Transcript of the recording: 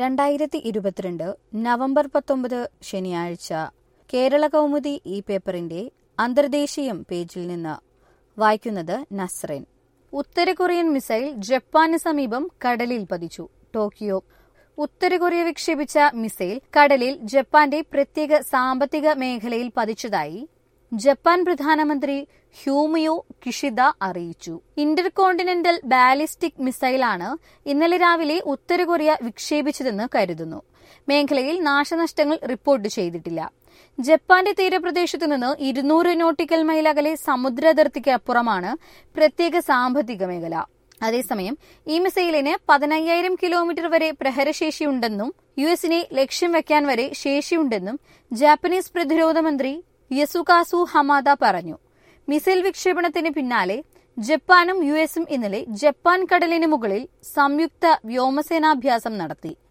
രണ്ടായിരത്തി ഇരുപത്തിരണ്ട് നവംബർ പത്തൊമ്പത് ശനിയാഴ്ച കേരള കൗമുദി ഈ പേപ്പറിന്റെ അന്തർദേശീയം പേജിൽ നിന്ന് വായിക്കുന്നത് നസ്രൻ ഉത്തര കൊറിയൻ മിസൈൽ ജപ്പാന് സമീപം കടലിൽ പതിച്ചു ടോക്കിയോ ഉത്തര കൊറിയ വിക്ഷേപിച്ച മിസൈൽ കടലിൽ ജപ്പാന്റെ പ്രത്യേക സാമ്പത്തിക മേഖലയിൽ പതിച്ചതായി ജപ്പാൻ പ്രധാനമന്ത്രി ഹ്യൂമിയോ കിഷിദ അറിയിച്ചു ഇന്റർ കോണ്ടിനെന്റൽ ബാലിസ്റ്റിക് മിസൈലാണ് ഇന്നലെ രാവിലെ ഉത്തര കൊറിയ വിക്ഷേപിച്ചതെന്ന് കരുതുന്നു മേഖലയിൽ നാശനഷ്ടങ്ങൾ റിപ്പോർട്ട് ചെയ്തിട്ടില്ല ജപ്പാന്റെ തീരപ്രദേശത്തു നിന്ന് ഇരുന്നൂറ് നോട്ടിക്കൽ മൈൽ അകലെ സമുദ്രാതിർത്തിക്ക് അപ്പുറമാണ് പ്രത്യേക സാമ്പത്തിക മേഖല അതേസമയം ഈ മിസൈലിന് പതിനയ്യായിരം കിലോമീറ്റർ വരെ പ്രഹരശേഷിയുണ്ടെന്നും യു എസിനെ ലക്ഷ്യം വെക്കാൻ വരെ ശേഷിയുണ്ടെന്നും ജാപ്പനീസ് പ്രതിരോധ മന്ത്രി യസുകാസു ഹമാദ പറഞ്ഞു മിസൈൽ വിക്ഷേപണത്തിന് പിന്നാലെ ജപ്പാനും യു എസും ഇന്നലെ ജപ്പാൻ കടലിന് മുകളിൽ സംയുക്ത വ്യോമസേനാഭ്യാസം നടത്തി